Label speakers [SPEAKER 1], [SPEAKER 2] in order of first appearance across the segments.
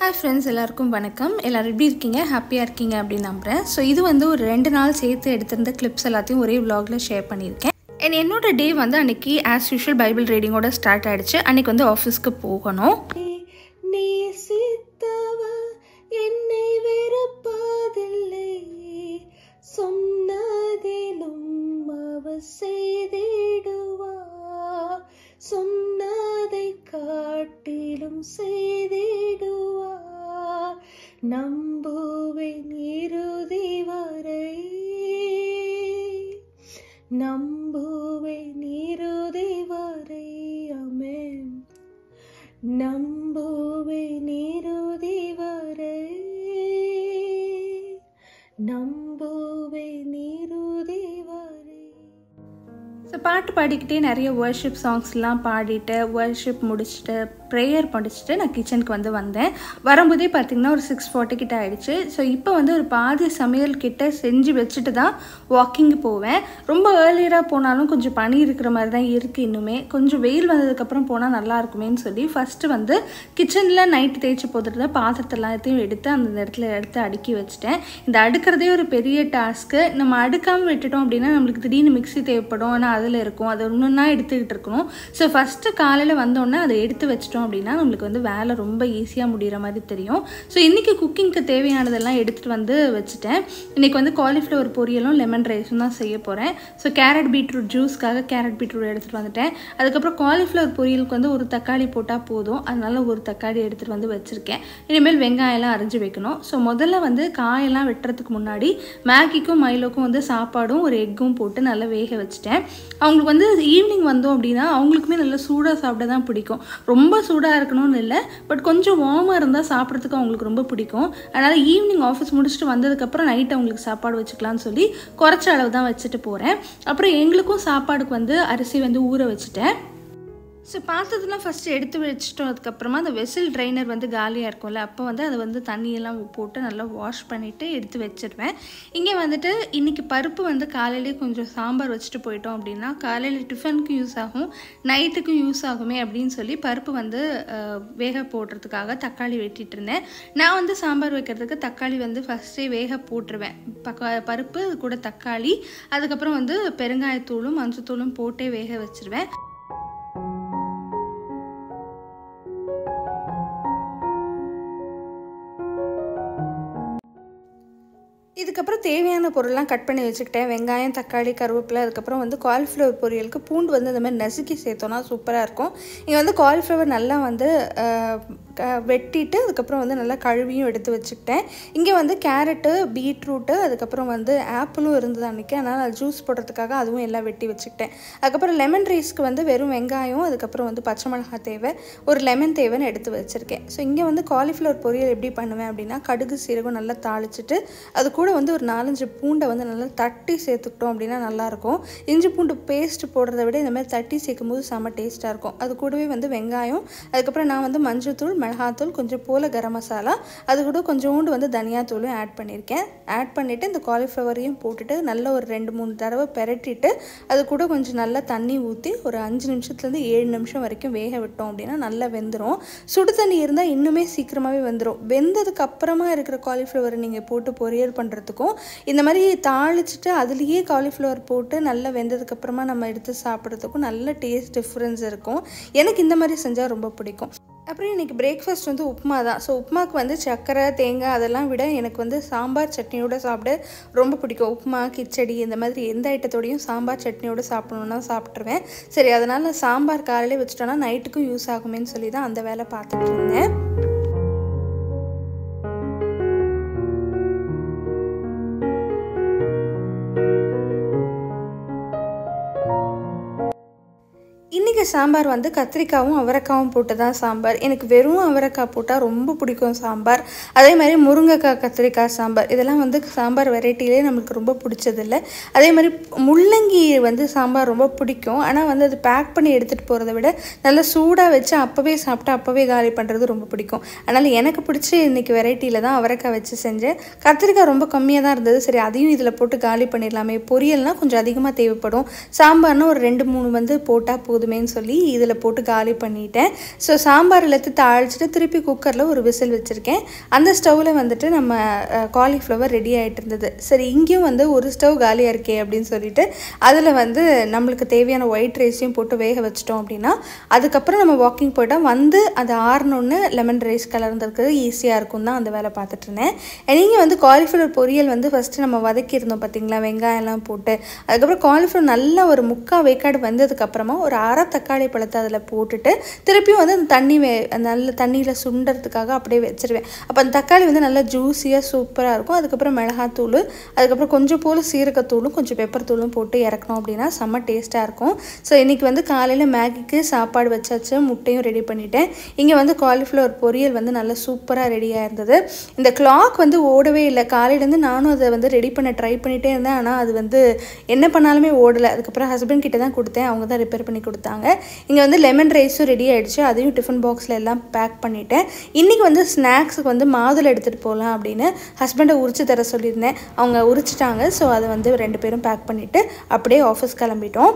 [SPEAKER 1] hi friends எல்லாருக்கும் வணக்கம் எல்லோரும் எப்படி இருக்கீங்க ஹாப்பியாக இருக்கீங்க அப்படின்னு நம்புகிறேன் ஸோ இது வந்து ஒரு ரெண்டு நாள் சேர்த்து எடுத்திருந்த கிளிப்ஸ் எல்லாத்தையும் ஒரே vlogல ஷேர் பண்ணியிருக்கேன் அண்ட் என்னோட டே வந்து அன்னைக்கு ஆஸ் யூஷுவல் பைபிள் ரீடிங்கோட ஸ்டார்ட் ஆயிடுச்சு அன்னைக்கு வந்து ஆஃபீஸ்க்கு போகணும்
[SPEAKER 2] நேசித்தவர் என்னை வெறுப்பதில்லை சொன்னதிலும் அவர் செய்திடுவார் சொன்னதை காட்டிலும் செய்திடுவார் நம்புவேன் இறுதி வரை நம்புவேன் இறுதி வரை அமேன் நம்புவேன் இறுதி வரை நம்புவேன் இறுதி வரை
[SPEAKER 1] ஸோ பாட்டு பாடிக்கிட்டே நிறைய வர்ஷிப் சாங்ஸ்லாம் பாடிட்டு வர்ஷிப் முடிச்சுட்டு ப்ரேயர் படிச்சுட்டு நான் கிச்சனுக்கு வந்து வந்தேன் வரும்போதே பார்த்திங்கன்னா ஒரு சிக்ஸ் ஃபார்ட்டி கிட்ட ஆயிடுச்சு ஸோ இப்போ வந்து ஒரு பாதி சமையல் கிட்ட செஞ்சு வச்சுட்டு தான் வாக்கிங் போவேன் ரொம்ப ஏர்லியராக போனாலும் கொஞ்சம் பனி இருக்கிற மாதிரி தான் இருக்குது இன்னுமே கொஞ்சம் வெயில் வந்ததுக்கப்புறம் போனால் நல்லா இருக்குமேன்னு சொல்லி ஃபஸ்ட்டு வந்து கிச்சனில் நைட்டு தேய்ச்சி போட்டுட்டு பாத்திரத்தை எல்லாத்தையும் எடுத்து அந்த இடத்துல எடுத்து அடுக்கி வச்சுட்டேன் இந்த அடுக்கிறதே ஒரு பெரிய டாஸ்க்கு நம்ம அடுக்காமல் விட்டுட்டோம் அப்படின்னா நம்மளுக்கு திடீர்னு மிக்ஸி தேவைப்படும் ஆனால் அதில் இருக்கும் அதை ஒன்றுன்னா எடுத்துக்கிட்டு இருக்கணும் ஸோ ஃபஸ்ட்டு காலையில் வந்தோடனே அதை எடுத்து வச்சிட்டோம் அப்படின்னா நம்மளுக்கு வந்து வேலை ரொம்ப ஈஸியாக முடிகிற மாதிரி தெரியும் ஸோ இன்றைக்கி குக்கிங்க்கு தேவையானதெல்லாம் எடுத்துகிட்டு வந்து வச்சுட்டேன் இன்றைக்கி வந்து காலிஃப்ளவர் பொரியலும் லெமன் ரைஸும் தான் செய்ய போகிறேன் ஸோ கேரட் பீட்ரூட் ஜூஸ்க்காக கேரட் பீட்ரூட் எடுத்துகிட்டு வந்துட்டேன் அதுக்கப்புறம் காலிஃப்ளவர் பொரியலுக்கு வந்து ஒரு தக்காளி போட்டால் போதும் அதனால ஒரு தக்காளி எடுத்துகிட்டு வந்து வச்சுருக்கேன் இனிமேல் வெங்காயம்லாம் அரைஞ்சு வைக்கணும் ஸோ முதல்ல வந்து காயெல்லாம் வெட்டுறதுக்கு முன்னாடி மேகிக்கும் மைலோக்கும் வந்து சாப்பாடும் ஒரு எக்கும் போட்டு நல்லா வேக வச்சுட்டேன் அவங்களுக்கு வந்து ஈவினிங் வந்தோம் அப்படின்னா அவங்களுக்குமே நல்லா சூடாக சாப்பிட தான் பிடிக்கும் ரொம்ப சூடாக இருக்கணும்னு இல்லை பட் கொஞ்சம் வார்மாக இருந்தால் சாப்பிட்றதுக்கு அவங்களுக்கு ரொம்ப பிடிக்கும் அதனால் ஈவினிங் ஆஃபீஸ் முடிச்சுட்டு வந்ததுக்கப்புறம் நைட் அவங்களுக்கு சாப்பாடு வச்சுக்கலாம்னு சொல்லி குறைச்ச அளவு தான் வச்சுட்டு போகிறேன் அப்புறம் எங்களுக்கும் சாப்பாடுக்கு வந்து அரிசி வந்து ஊற வச்சுட்டேன் ஸோ பார்த்ததுலாம் ஃபஸ்ட்டு எடுத்து வச்சுட்டோம் அதுக்கப்புறமா அந்த வெசில் ட்ரைனர் வந்து காலியாக இருக்கும்ல அப்போ வந்து அதை வந்து தண்ணியெல்லாம் போட்டு நல்லா வாஷ் பண்ணிவிட்டு எடுத்து வச்சிருவேன் இங்கே வந்துட்டு இன்றைக்கி பருப்பு வந்து காலையிலேயே கொஞ்சம் சாம்பார் வச்சுட்டு போயிட்டோம் அப்படின்னா காலையில் டிஃபனுக்கும் யூஸ் ஆகும் நைட்டுக்கும் யூஸ் ஆகுமே அப்படின்னு சொல்லி பருப்பு வந்து அஹ், வேக போடுறதுக்காக தக்காளி வெட்டிட்டு இருந்தேன் நான் வந்து சாம்பார் வைக்கிறதுக்கு தக்காளி வந்து ஃபஸ்ட்டே வேக போட்டுருவேன் பக்க பருப்பு அது கூட தக்காளி அதுக்கப்புறம் வந்து பெருங்காயத்தூளும் மஞ்சத்தூளும் போட்டே வேக வச்சிருவேன் இதுக்கப்புறம் தேவையான பொருள்லாம் கட் பண்ணி வச்சுக்கிட்டேன் வெங்காயம் தக்காளி கருவேப்பிலை அதுக்கப்புறம் வந்து காலிஃப்ளவர் பொரியலுக்கு பூண்டு வந்து இந்த மாதிரி நசுக்கி சேர்த்தோன்னா சூப்பராக இருக்கும் இங்கே வந்து காலிஃப்ளவர் நல்லா வந்து அஹ், க- வெட்டிட்டு அதுக்கப்புறம் வந்து நல்லா கழுவியும் எடுத்து வச்சுக்கிட்டேன் இங்கே வந்து கேரட்டு பீட்ரூட்டு அதுக்கப்புறம் வந்து ஆப்பிளும் இருந்தது அன்றைக்கி அதனால் அது ஜூஸ் போடுறதுக்காக அதுவும் எல்லாம் வெட்டி வச்சுக்கிட்டேன் அதுக்கப்புறம் லெமன் ரைஸ்க்கு வந்து வெறும் வெங்காயம் அதுக்கப்புறம் வந்து பச்சை மிளகாய் தேவை ஒரு லெமன் தேவைன்னு எடுத்து வச்சுருக்கேன் ஸோ இங்கே வந்து காலிஃப்ளவர் பொரியல் எப்படி பண்ணுவேன் அப்படின்னா கடுகு சீரகம் நல்லா தாளிச்சிட்டு அது கூட வந்து ஒரு நாலஞ்சு பூண்டை வந்து நல்லா தட்டி சேர்த்துக்கிட்டோம் அப்படின்னா நல்லாயிருக்கும் இஞ்சி பூண்டு பேஸ்ட் போடுறத விட இந்த மாதிரி தட்டி சேர்க்கும் போது செம்ம டேஸ்ட்டாக இருக்கும் அது கூடவே வந்து வெங்காயம் அதுக்கப்புறம் நான் வந்து மஞ்சள்தூள் மிளகாத்தூள் கொஞ்சம் போல் கரம் மசாலா அது கூட கொஞ்சோண்டு வந்து தனியாத்தூளும் ஆட் பண்ணியிருக்கேன் ஆட் பண்ணிவிட்டு இந்த காலிஃப்ளவரையும் போட்டுட்டு நல்லா ஒரு ரெண்டு மூணு தடவை பெரட்டிட்டு அது கூட கொஞ்சம் நல்லா தண்ணி ஊற்றி ஒரு அஞ்சு நிமிஷத்துலேருந்து ஏழு நிமிஷம் வரைக்கும் வேக விட்டோம் அப்படின்னா நல்லா வெந்துடும் சுடு தண்ணி இருந்தால் இன்னுமே சீக்கிரமாகவே வெந்துடும் வெந்ததுக்கு அப்புறமா இருக்கிற காலிஃப்ளவரை நீங்கள் போட்டு பொரியல் பண்ணுறதுக்கும் இந்த மாதிரி தாளிச்சிட்டு அதுலேயே காலிஃப்ளவர் போட்டு நல்லா வெந்ததுக்கப்புறமா நம்ம எடுத்து சாப்பிட்றதுக்கும் நல்ல டேஸ்ட் டிஃப்ரென்ஸ் இருக்கும் எனக்கு இந்த மாதிரி செஞ்சால் ரொம்ப பிடிக்கும் அப்புறம் இன்றைக்கி பிரேக்ஃபாஸ்ட் வந்து உப்புமா தான் ஸோ உப்புமாக்கு வந்து சர்க்கரை தேங்காய் அதெல்லாம் விட எனக்கு வந்து சாம்பார் சட்னியோட சாப்பிட ரொம்ப பிடிக்கும் உப்புமா கிச்சடி இந்த மாதிரி எந்த ஐட்டத்தோடையும் சாம்பார் சட்னியோட சாப்பிடணுன்னா சாப்பிட்ருவேன் சரி அதனால் சாம்பார் காலையிலே வச்சுட்டோன்னா நைட்டுக்கும் யூஸ் ஆகுமேன்னு சொல்லி தான் அந்த வேலை பார்த்துட்டு இருந்தேன் இன்றைக்கி சாம்பார் வந்து கத்திரிக்காவும் அவரைக்காவும் போட்டு தான் சாம்பார் எனக்கு வெறும் அவரைக்காய் போட்டால் ரொம்ப பிடிக்கும் சாம்பார் அதே மாதிரி முருங்கைக்காய் கத்திரிக்காய் சாம்பார் இதெல்லாம் வந்து சாம்பார் வெரைட்டிலே நம்மளுக்கு ரொம்ப பிடிச்சதில்ல அதே மாதிரி முள்ளங்கி வந்து சாம்பார் ரொம்ப பிடிக்கும் ஆனால் வந்து அது பேக் பண்ணி எடுத்துகிட்டு போகிறத விட நல்லா சூடாக வச்சு அப்போவே சாப்பிட்டு அப்போவே காலி பண்ணுறது ரொம்ப பிடிக்கும் அதனால் எனக்கு பிடிச்ச இன்றைக்கி வெரைட்டியில் தான் அவரைக்காய் வச்சு செஞ்சேன் கத்திரிக்காய் ரொம்ப கம்மியாக தான் இருந்தது சரி அதையும் இதில் போட்டு காலி பண்ணிடலாமே பொரியல்னால் கொஞ்சம் அதிகமாக தேவைப்படும் சாம்பார்னா ஒரு ரெண்டு மூணு வந்து போட்டால் போதுமேன்னு சொல்லி இதில் போட்டு காலி பண்ணிட்டேன் ஸோ சாம்பார் எல்லாத்தையும் தாளிச்சிட்டு திருப்பி குக்கரில் ஒரு விசில் வச்சுருக்கேன் அந்த ஸ்டவ்வில் வந்துட்டு நம்ம காலிஃப்ளவர் ரெடி ஆகிட்டு இருந்தது சரி இங்கேயும் வந்து ஒரு ஸ்டவ் காலியாக இருக்கே அப்படின்னு சொல்லிட்டு அதில் வந்து நம்மளுக்கு தேவையான ஒயிட் ரைஸையும் போட்டு வேக வச்சிட்டோம் அப்படின்னா அதுக்கப்புறம் நம்ம வாக்கிங் போயிட்டால் வந்து அது ஆறணுன்னு லெமன் ரைஸ் கலர்ந்துருக்கு ஈஸியாக இருக்கும் தான் அந்த வேலை பார்த்துட்டு இருந்தேன் நீங்கள் வந்து காலிஃப்ளவர் பொரியல் வந்து ஃபஸ்ட்டு நம்ம வதக்கியிருந்தோம் பார்த்தீங்களா வெங்காயம்லாம் போட்டு அதுக்கப்புறம் காலிஃப்ளவர் நல்லா ஒரு முக்கால் வேக்காடு வந்ததுக்கப்புறமா ஒரு அரை தக்காளி பழத்தை அதில் போட்டுட்டு திருப்பியும் வந்து அந்த தண்ணி வே நல்ல தண்ணியில் சுண்டுறதுக்காக அப்படியே வச்சிருவேன் அப்போ அந்த தக்காளி வந்து நல்லா ஜூஸியாக சூப்பராக இருக்கும் அதுக்கப்புறம் மிளகாத்தூள் அதுக்கப்புறம் கொஞ்சம் போல் சீரகத்தூளும் கொஞ்சம் பெப்பர் தூளும் போட்டு இறக்கணும் அப்படின்னா செம்ம டேஸ்ட்டாக இருக்கும் ஸோ இன்றைக்கி வந்து காலையில் மேகிக்கு சாப்பாடு வச்சாச்சு முட்டையும் ரெடி பண்ணிட்டேன் இங்கே வந்து காலிஃப்ளவர் பொரியல் வந்து நல்லா சூப்பராக ரெடியாக இருந்தது இந்த கிளாக் வந்து ஓடவே இல்லை காலையிலேருந்து நானும் அதை வந்து ரெடி பண்ண ட்ரை பண்ணிகிட்டே இருந்தேன் ஆனால் அது வந்து என்ன பண்ணாலுமே ஓடலை அதுக்கப்புறம் ஹஸ்பண்ட் கிட்ட தான் கொடுத்தேன் அவங்க தான் ரிப்பேர் பண்ணி கொடுத்தாங்க இங்கே வந்து லெமன் ரைஸும் ரெடி ஆகிடுச்சு அதையும் டிஃபன் பாக்ஸில் எல்லாம் பேக் பண்ணிட்டேன் இன்றைக்கி வந்து ஸ்நாக்ஸுக்கு வந்து மாதுளை எடுத்துகிட்டு போகலாம் அப்படின்னு ஹஸ்பண்டை உரிச்சு தர சொல்லியிருந்தேன் அவங்க உரிச்சிட்டாங்க ஸோ அதை வந்து ரெண்டு பேரும் பேக் பண்ணிவிட்டு அப்படியே ஆஃபீஸ் கிளம்பிட்டோம்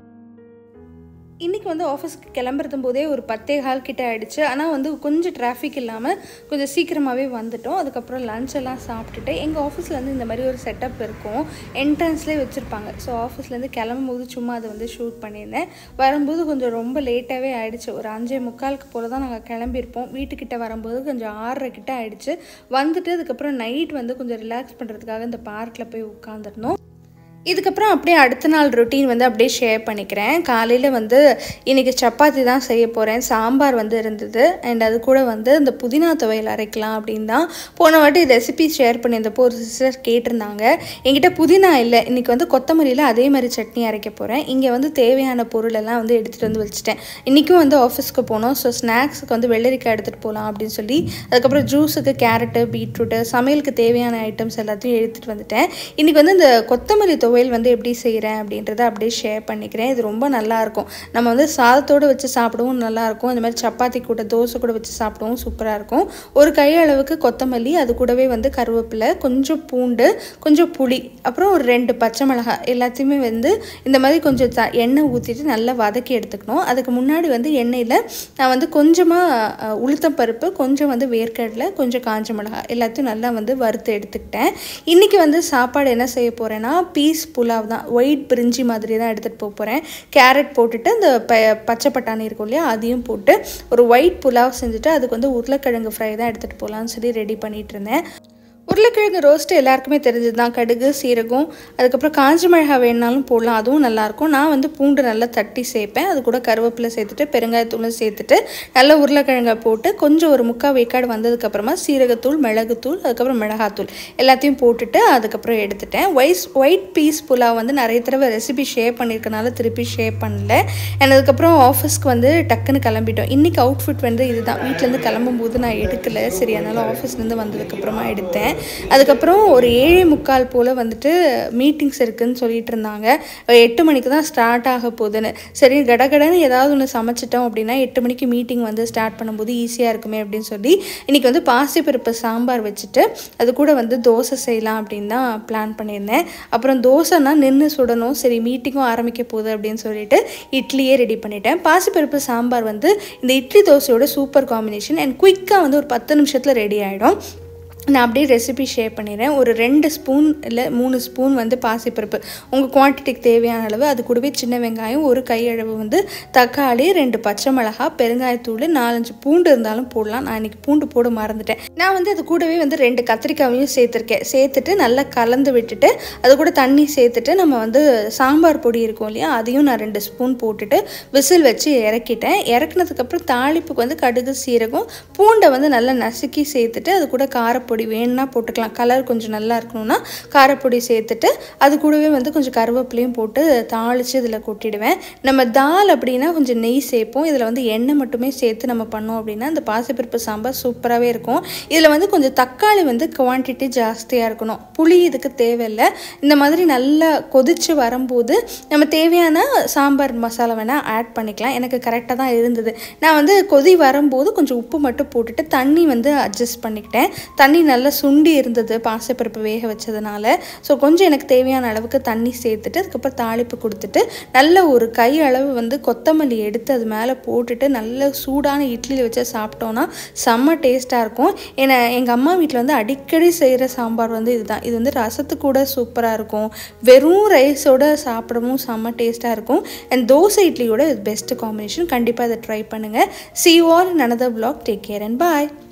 [SPEAKER 1] இன்றைக்கி வந்து ஆஃபீஸ்க்கு கிளம்புறதும் போதே ஒரு பத்தே கால் கிட்ட ஆகிடுச்சு ஆனால் வந்து கொஞ்சம் டிராஃபிக் இல்லாமல் கொஞ்சம் சீக்கிரமாகவே வந்துட்டோம் அதுக்கப்புறம் லஞ்ச் எல்லாம் சாப்பிட்டுட்டு எங்கள் ஆஃபீஸில் வந்து இந்த மாதிரி ஒரு செட்டப் இருக்கும் என்ட்ரன்ஸ்லேயே வச்சுருப்பாங்க ஸோ ஆஃபீஸ்லேருந்து கிளம்பும்போது சும்மா அதை வந்து ஷூட் பண்ணியிருந்தேன் வரும்போது கொஞ்சம் ரொம்ப லேட்டாகவே ஆகிடுச்சு ஒரு அஞ்சே முக்காலுக்கு போல் தான் நாங்கள் கிளம்பியிருப்போம் வீட்டுக்கிட்ட வரும்போது கொஞ்சம் ஆறரை கிட்ட ஆகிடுச்சு வந்துட்டு அதுக்கப்புறம் நைட் வந்து கொஞ்சம் ரிலாக்ஸ் பண்ணுறதுக்காக இந்த பார்க்கில் போய் உட்காந்துருந்தோம் இதுக்கப்புறம் அப்படியே அடுத்த நாள் ரொட்டீன் வந்து அப்படியே ஷேர் பண்ணிக்கிறேன் காலையில் வந்து இன்றைக்கி சப்பாத்தி தான் செய்ய போகிறேன் சாம்பார் வந்து இருந்தது அண்ட் அது கூட வந்து இந்த புதினா துவையல் அரைக்கலாம் அப்படின்னு தான் போன வாட்டி ரெசிபி ஷேர் பண்ணியிருந்தப்போ ஒரு சிஸ்டர் கேட்டிருந்தாங்க என்கிட்ட புதினா இல்லை இன்றைக்கி வந்து கொத்தமல்லியில் அதே மாதிரி சட்னி அரைக்க போகிறேன் இங்கே வந்து தேவையான பொருளெல்லாம் வந்து எடுத்துகிட்டு வந்து வச்சுட்டேன் இன்றைக்கும் வந்து ஆஃபீஸ்க்கு போனோம் ஸோ ஸ்நாக்ஸுக்கு வந்து வெள்ளரிக்காய் எடுத்துகிட்டு போகலாம் அப்படின்னு சொல்லி அதுக்கப்புறம் ஜூஸுக்கு கேரட்டு பீட்ரூட்டு சமையலுக்கு தேவையான ஐட்டம்ஸ் எல்லாத்தையும் எடுத்துகிட்டு வந்துட்டேன் இன்றைக்கி வந்து இந்த கொத்தமல்லி துவையல் வந்து எப்படி செய்கிறேன் அப்படின்றத அப்படியே ஷேர் பண்ணிக்கிறேன் இது ரொம்ப நல்லாயிருக்கும் நம்ம வந்து சாதத்தோடு வச்சு சாப்பிடவும் நல்லாயிருக்கும் இந்த மாதிரி சப்பாத்தி கூட தோசை கூட வச்சு சாப்பிடவும் சூப்பராக இருக்கும் ஒரு கை அளவுக்கு கொத்தமல்லி அது கூடவே வந்து கருவேப்பிலை கொஞ்சம் பூண்டு கொஞ்சம் புளி அப்புறம் ஒரு ரெண்டு பச்சை மிளகாய் எல்லாத்தையுமே வந்து இந்த மாதிரி கொஞ்சம் த எண்ணெய் ஊற்றிட்டு நல்லா வதக்கி எடுத்துக்கணும் அதுக்கு முன்னாடி வந்து எண்ணெயில் நான் வந்து கொஞ்சமாக உளுத்தம் பருப்பு கொஞ்சம் வந்து வேர்க்கடலை கொஞ்சம் காஞ்ச மிளகாய் எல்லாத்தையும் நல்லா வந்து வறுத்து எடுத்துக்கிட்டேன் இன்றைக்கி வந்து சாப்பாடு என்ன செய்ய போகிறேன்னா பீஸ் புலாவ் தான் ஒயிட் பிரிஞ்சி மாதிரி தான் எடுத்துகிட்டு போக போகிறேன் கேரட் போட்டுட்டு அந்த ப பச்சை பட்டாணி இருக்கும் இல்லையா அதையும் போட்டு ஒரு ஒயிட் புலாவ் செஞ்சுட்டு அதுக்கு வந்து உருளைக்கிழங்கு ஃப்ரை தான் எடுத்துகிட்டு போகலான்னு சொல்லி ரெடி பண்ணிகிட்டு இருந்தேன் உருளைக்கிழங்கு ரோஸ்ட்டு எல்லாருக்குமே தெரிஞ்சது தான் கடுகு சீரகம் அதுக்கப்புறம் காஞ்ச மிளகா வேணுனாலும் போடலாம் அதுவும் நல்லாயிருக்கும் நான் வந்து பூண்டு நல்லா தட்டி சேர்ப்பேன் அது கூட கருவேப்பிலை சேர்த்துட்டு பெருங்காயத்தூளும் சேர்த்துட்டு நல்லா உருளைக்கிழங்கை போட்டு கொஞ்சம் ஒரு முக்கால் வேக்காடு வந்ததுக்கப்புறமா சீரகத்தூள் மிளகுத்தூள் அதுக்கப்புறம் மிளகாத்தூள் எல்லாத்தையும் போட்டுட்டு அதுக்கப்புறம் எடுத்துட்டேன் ஒய்ஸ் ஒயிட் பீஸ் புலாவ் வந்து நிறைய தடவை ரெசிபி ஷேர் பண்ணியிருக்கனால திருப்பி ஷேர் பண்ணல and அதுக்கப்புறம் ஆஃபீஸ்க்கு வந்து டக்குன்னு கிளம்பிட்டோம் இன்றைக்கி அவுட்ஃபிட் வந்து இதுதான் வீட்டிலேருந்து கிளம்பும்போது நான் எடுக்கலை சரி அதனால் ஆஃபீஸ்லேருந்து வந்ததுக்கப்புறமா எடுத்தேன் அதுக்கப்புறம் ஒரு ஏழே முக்கால் போல் வந்துட்டு மீட்டிங்ஸ் இருக்குதுன்னு சொல்லிட்டு இருந்தாங்க எட்டு மணிக்கு தான் ஸ்டார்ட் ஆக போகுதுன்னு சரி கடகடன்னு ஏதாவது ஒன்று சமைச்சிட்டோம் அப்படின்னா எட்டு மணிக்கு மீட்டிங் வந்து ஸ்டார்ட் பண்ணும்போது ஈஸியாக இருக்குமே அப்படின்னு சொல்லி இன்றைக்கி வந்து பாசிப்பருப்பு சாம்பார் வச்சுட்டு அது கூட வந்து தோசை செய்யலாம் அப்படின்னு தான் பிளான் பண்ணியிருந்தேன் அப்புறம் தோசைனா நின்று சுடணும் சரி மீட்டிங்கும் ஆரம்பிக்க போகுது அப்படின்னு சொல்லிட்டு இட்லியே ரெடி பண்ணிட்டேன் பாசிப்பருப்பு சாம்பார் வந்து இந்த இட்லி தோசையோட சூப்பர் காம்பினேஷன் அண்ட் குயிக்காக வந்து ஒரு பத்து நிமிஷத்தில் ரெடி ஆகிடும் நான் அப்படியே ரெசிபி ஷேர் பண்ணிடுறேன் ஒரு ரெண்டு ஸ்பூன் இல்லை மூணு ஸ்பூன் வந்து பாசிப்பருப்பு உங்கள் குவான்டிட்டிக்கு தேவையான அளவு அது கூடவே சின்ன வெங்காயம் ஒரு கையளவு வந்து தக்காளி ரெண்டு பச்சை மிளகா பெருங்காயத்தூள் நாலஞ்சு பூண்டு இருந்தாலும் போடலாம் நான் இன்றைக்கி பூண்டு போட மறந்துட்டேன் நான் வந்து அது கூடவே வந்து ரெண்டு கத்திரிக்காயையும் சேர்த்துருக்கேன் சேர்த்துட்டு நல்லா கலந்து விட்டுட்டு அது கூட தண்ணி சேர்த்துட்டு நம்ம வந்து சாம்பார் பொடி இருக்கும் இல்லையா அதையும் நான் ரெண்டு ஸ்பூன் போட்டுட்டு விசில் வச்சு இறக்கிட்டேன் இறக்குனதுக்கப்புறம் தாளிப்புக்கு வந்து கடுகு சீரகம் பூண்டை வந்து நல்லா நசுக்கி சேர்த்துட்டு அது கூட காரப்பொடி வேணும்னா போட்டுக்கலாம் கலர் கொஞ்சம் நல்லா இருக்கணும்னா காரப்பொடி சேர்த்துட்டு அது கூடவே வந்து கொஞ்சம் கருவேப்பிலையும் போட்டு தாளித்து இதில் கொட்டிடுவேன் நம்ம தால் அப்படின்னா கொஞ்சம் நெய் சேர்ப்போம் இதில் வந்து எண்ணெய் மட்டுமே சேர்த்து நம்ம பண்ணோம் அப்படின்னா அந்த பாசிப்பருப்பு சாம்பார் சூப்பராகவே இருக்கும் இதில் வந்து கொஞ்சம் தக்காளி வந்து குவான்டிட்டி ஜாஸ்தியாக இருக்கணும் புளி இதுக்கு தேவையில்லை இந்த மாதிரி நல்லா கொதித்து வரும்போது நம்ம தேவையான சாம்பார் மசாலா வேணால் ஆட் பண்ணிக்கலாம் எனக்கு கரெக்டாக தான் இருந்தது நான் வந்து கொதி வரும்போது கொஞ்சம் உப்பு மட்டும் போட்டுட்டு தண்ணி வந்து அட்ஜஸ்ட் பண்ணிக்கிட்டேன் தண்ணி நல்லா சுண்டி இருந்தது பாசிப்பருப்பு வேக வச்சதுனால ஸோ கொஞ்சம் எனக்கு தேவையான அளவுக்கு தண்ணி சேர்த்துட்டு அதுக்கப்புறம் தாளிப்பு கொடுத்துட்டு நல்ல ஒரு கை அளவு வந்து கொத்தமல்லி எடுத்து அது மேலே போட்டுட்டு நல்ல சூடான இட்லியில் வச்சு சாப்பிட்டோன்னா செம்ம டேஸ்ட்டாக இருக்கும் ஏன்னா எங்கள் அம்மா வீட்டில் வந்து அடிக்கடி செய்கிற சாம்பார் வந்து இதுதான் இது வந்து ரசத்து கூட சூப்பராக இருக்கும் வெறும் ரைஸோட சாப்பிடவும் செம்ம டேஸ்ட்டாக இருக்கும் அண்ட் தோசை இட்லியோட இது பெஸ்ட் காம்பினேஷன் கண்டிப்பாக அதை ட்ரை பண்ணுங்கள் see all another vlog take care and bye